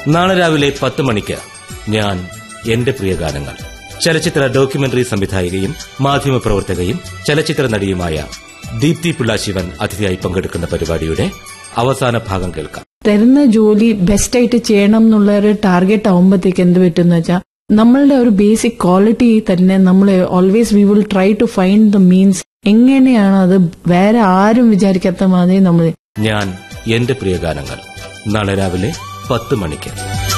നാളെ രാവിലെ പത്ത് മണിക്ക് ഞാൻ എന്റെ പ്രിയ ഗാനങ്ങൾ ചലച്ചിത്ര ഡോക്യുമെന്ററി സംവിധായികയും മാധ്യമപ്രവർത്തകയും ചലച്ചിത്ര നടിയുമായ ദീപ്തി പിള്ള ശിവൻ അതിഥിയായി പങ്കെടുക്കുന്ന പരിപാടിയുടെ അവസാന ഭാഗം കേൾക്കാം തരുന്ന ജോലി ബെസ്റ്റ് ആയിട്ട് ചെയ്യണം എന്നുള്ള ഒരു ടാർഗറ്റ് ആവുമ്പോഴത്തേക്ക് എന്ത് പറ്റുന്ന വെച്ചാൽ നമ്മളുടെ ഒരു ബേസിക് ക്വാളിറ്റി തന്നെ നമ്മൾ always we will try to find the means എങ്ങനെയാണ് അത് വേറെ ആരും വിചാരിക്കാത്ത മാതിരി നമ്മൾ ഞാൻ എന്റെ പ്രിയ ഗാനങ്ങൾ നാളെ രാവിലെ പത്ത് മണിക്ക്